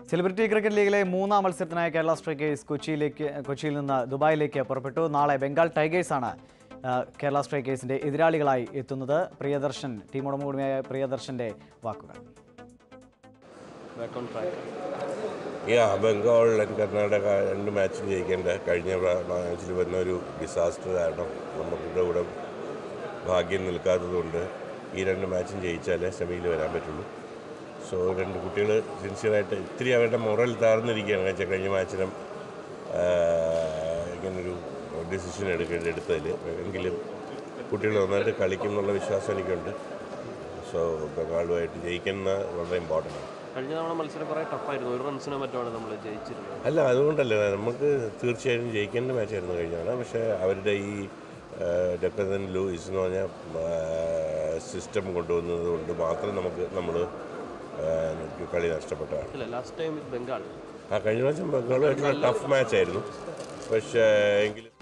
Celebrity cricket ലീഗിലെ മൂന്നാം മത്സരത്തിനായി Kerala strikers കൊച്ചിയിലേക്ക് കൊച്ചിയിൽ നിന്ന് ദുബായിലേക്ക് പുറപ്പെട്ടു നാളെ ബംഗാൾ ടൈഗേഴ്സാണ് ആ, കേരള സ്ട്രൈക്കേഴ്സിന്റെ എതിരാളികളായി എത്തുന്നത് പ്രിയദർശൻ ടീം ഉടമ കൂടിയായ പ്രിയദർശന്റെ വാക്കുകൾ back on track. യാ ബംഗാൾ ആൻഡ് കർണാടക രണ്ട് മാച്ചും ജയിക്കേണ്ട കഴിഞ്ഞ മാച്ചിൽ വന്ന ഒരു ഡിസാസ്റ്റർ കാരണം നമുക്കിവിടെ ഇവിടെ ഭാഗ്യം നിൽക്കാത്തതുകൊണ്ട് ഈ രണ്ട് മാച്ചും ജയിച്ചാലേ സെമിയിൽ വരാൻ പറ്റുള്ളൂ സോ രണ്ട് കുട്ടികൾ സിൻസിയറായിട്ട് ഇത്തിരി അവരുടെ മൊറൽ താഴ്ന്നിരിക്കുകയാണ് വെച്ചാൽ കഴിഞ്ഞ മാച്ചിനും ഇങ്ങനൊരു ഡിസിഷൻ എടുക്കേണ്ടി എടുത്തതിൽ എങ്കിലും കുട്ടികൾ നന്നായിട്ട് കളിക്കും എന്നുള്ള വിശ്വാസം എനിക്കുണ്ട് സോ ബംഗാളുമായിട്ട് ജയിക്കുന്ന വളരെ ഇമ്പോർട്ടൻ്റ് ആണ് കഴിഞ്ഞ തവണ മത്സരം കുറേ ടഫായിരുന്നു ഒരു റൺസിനോ മറ്റുമാണ് നമ്മൾ ജയിച്ചിരുന്നത് അല്ല അതുകൊണ്ടല്ല നമുക്ക് തീർച്ചയായും ജയിക്കേണ്ട മാച്ചായിരുന്നു കഴിഞ്ഞ തവണ പക്ഷേ അവരുടെ ഈ ഡെക്കതൻ ലൂയിസ് എന്ന് പറഞ്ഞ സിസ്റ്റം കൊണ്ടുവന്നത് കൊണ്ട് മാത്രം നമുക്ക് നമ്മൾ കളി നഷ്ടപ്പെട്ടതാണ് ഇല്ല ലാസ്റ്റ് ടൈം വിത്ത് ബംഗാൾ ആ കഴിഞ്ഞ പ്രാവശ്യം ബംഗാളുമായിട്ടുള്ള ടഫ് മാച്ചായിരുന്നു പക്ഷേ എങ്കിലും